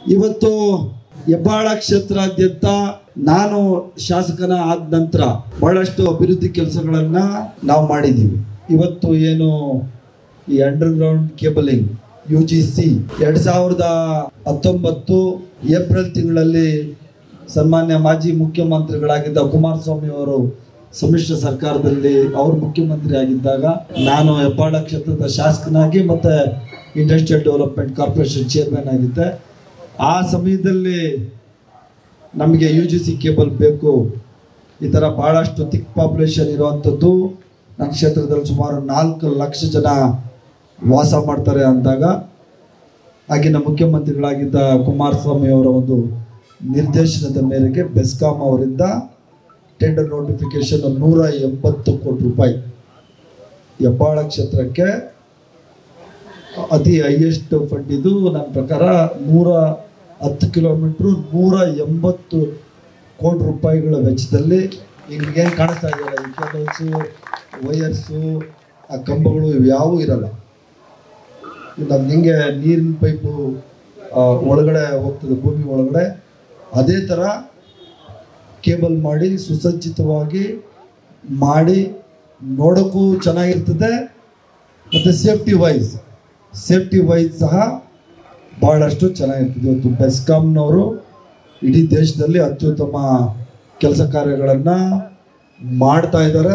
ಇವತ್ತು ಹೆಬ್ಬಾಳ ಕ್ಷೇತ್ರಾದ್ಯಂತ ನಾನು ಶಾಸಕನ ಆದ ನಂತರ ಬಹಳಷ್ಟು ಅಭಿವೃದ್ಧಿ ಕೆಲಸಗಳನ್ನ ನಾವು ಮಾಡಿದ್ದೀವಿ ಇವತ್ತು ಏನು ಈ underground cabling U G C ಎರಡ್ ಸಾವಿರದ ಹತ್ತೊಂಬತ್ತು ಏಪ್ರಿಲ್ ತಿಂಗಳಲ್ಲಿ ಸನ್ಮಾನ್ಯ ಮಾಜಿ ಮುಖ್ಯಮಂತ್ರಿಗಳಾಗಿದ್ದ ಕುಮಾರಸ್ವಾಮಿ ಅವರು ಸಮ್ಮಿಶ್ರ ಸರ್ಕಾರದಲ್ಲಿ ಅವರು ಮುಖ್ಯಮಂತ್ರಿ ಆಗಿದ್ದಾಗ ನಾನು ಹೆಬ್ಬಾಳ ಕ್ಷೇತ್ರದ ಶಾಸಕನಾಗಿ ಮತ್ತೆ ಇಂಡಸ್ಟ್ರಿಯಲ್ ಡೆವಲಪ್ಮೆಂಟ್ ಕಾರ್ಪೊರೇಷನ್ ಚೇರ್ಮನ್ ಆಗಿದ್ದೆ ಆ ಸಮಯದಲ್ಲಿ ನಮಗೆ ಯು ಜಿ ಸಿ ಕೇಬಲ್ ಬೇಕು ಈ ಥರ ಭಾಳಷ್ಟು ತಿಕ್ ಪಾಪ್ಯುಲೇಷನ್ ಇರುವಂಥದ್ದು ನನ್ನ ಕ್ಷೇತ್ರದಲ್ಲಿ ಸುಮಾರು ನಾಲ್ಕು ಲಕ್ಷ ಜನ ವಾಸ ಮಾಡ್ತಾರೆ ಅಂದಾಗ ಆಗಿನ ಮುಖ್ಯಮಂತ್ರಿಗಳಾಗಿದ್ದ ಕುಮಾರಸ್ವಾಮಿ ಅವರ ಒಂದು ನಿರ್ದೇಶನದ ಮೇರೆಗೆ ಬೆಸ್ಕಾಂ ಅವರಿಂದ ಟೆಂಡರ್ ನೋಟಿಫಿಕೇಶನ್ ನೂರ ಎಂಬತ್ತು ಕೋಟಿ ರೂಪಾಯಿ ಹೆಬ್ಬಾಳ ಕ್ಷೇತ್ರಕ್ಕೆ ಅತಿ ಹೈಯೆಸ್ಟ್ ಫಂಡ್ ಇದು ನನ್ನ ಪ್ರಕಾರ ನೂರ ಹತ್ತು ಕಿಲೋಮೀಟ್ರು ನೂರ ಎಂಬತ್ತು ಕೋಟಿ ರೂಪಾಯಿಗಳ ವೆಚ್ಚದಲ್ಲಿ ಈಗ ಏನು ಕಾಣಿಸ್ತಾ ಇದೆಯಲ್ಲ ಈ ಕೇಬಲ್ಸು ವಯರ್ಸು ಆ ಕಂಬಗಳು ಇವ್ಯಾವೂ ಇರಲ್ಲ ನಮ್ದು ಹಿಂಗೆ ನೀರಿನ ಪೈಪು ಆ, ಒಳಗಡೆ ಹೋಗ್ತದೆ ಭೂಮಿ ಒಳಗಡೆ ಅದೇ ಥರ ಕೇಬಲ್ ಮಾಡಿ ಸುಸಜ್ಜಿತವಾಗಿ ಮಾಡಿ ನೋಡೋಕ್ಕೂ ಚೆನ್ನಾಗಿರ್ತದೆ ಮತ್ತು ಸೇಫ್ಟಿ ವೈಸ್ ಸೇಫ್ಟಿ ವೈಸ್ ಸಹ ಭಾಳಷ್ಟು ಚೆನ್ನಾಗಿರ್ತದೆ ಇವತ್ತು ಬೆಸ್ಕಾಂನವರು ಇಡೀ ದೇಶದಲ್ಲಿ ಅತ್ಯುತ್ತಮ ಕೆಲಸ ಕಾರ್ಯಗಳನ್ನು ಮಾಡ್ತಾ ಇದ್ದಾರೆ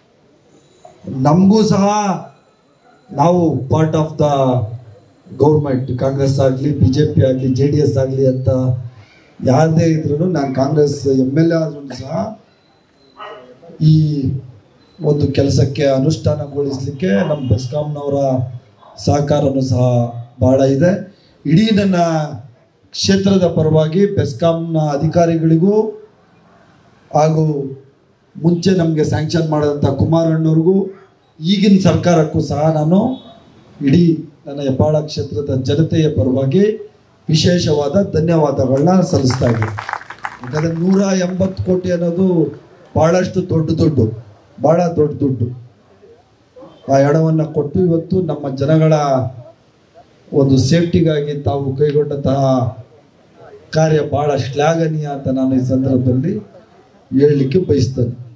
ನಮಗೂ ಸಹ ನಾವು part of the government Congress ಆಗಲಿ ಬಿ ಜೆ ಪಿ ಆಗಲಿ ಜೆ ಡಿ ಎಸ್ ಆಗಲಿ ಅಂತ ಯಾವುದೇ ಇದ್ರೂ ನಾನು ಕಾಂಗ್ರೆಸ್ ಎಮ್ ಎಲ್ ಎ ಆದ್ರೂ ಸಹ ಈ ಒಂದು ಕೆಲಸಕ್ಕೆ ಅನುಷ್ಠಾನಗೊಳಿಸಲಿಕ್ಕೆ ನಮ್ಮ ಬೆಸ್ಕಾಂನವರ ಸಹಕಾರನೂ ಸಹ ಭಾಳ ಇದೆ ಇಡೀ ನನ್ನ ಕ್ಷೇತ್ರದ ಪರವಾಗಿ ಬೆಸ್ಕಾಂನ ಅಧಿಕಾರಿಗಳಿಗೂ ಹಾಗೂ ಮುಂಚೆ ನಮಗೆ ಸ್ಯಾಂಕ್ಷನ್ ಮಾಡಿದಂಥ ಕುಮಾರಣ್ಣವ್ರಿಗೂ ಈಗಿನ ಸರ್ಕಾರಕ್ಕೂ ಸಹ ನಾನು ಇಡೀ ನನ್ನ ಹೆಬ್ಬಾಳ ಕ್ಷೇತ್ರದ ಜನತೆಯ ಪರವಾಗಿ ವಿಶೇಷವಾದ ಧನ್ಯವಾದಗಳನ್ನ ಸಲ್ಲಿಸ್ತಾ ಇದ್ದೀನಿ ಯಾಕಂದರೆ ನೂರ ಎಂಬತ್ತು ಕೋಟಿ ಅನ್ನೋದು ಭಾಳಷ್ಟು ದೊಡ್ಡ ದುಡ್ಡು ಭಾಳ ದೊಡ್ಡ ದುಡ್ಡು ಆ ಹಣವನ್ನು ಕೊಟ್ಟು ಇವತ್ತು ನಮ್ಮ ಜನಗಳ ಒಂದು ಸೇಫ್ಟಿಗಾಗಿ ತಾವು ಕೈಗೊಂಡಂತಹ ಕಾರ್ಯ ಭಾಳ ಶ್ಲಾಘನೀಯ ಅಂತ ನಾನು ಈ ಸಂದರ್ಭದಲ್ಲಿ ಹೇಳಲಿಕ್ಕೆ ಬಯಸ್ತೇನೆ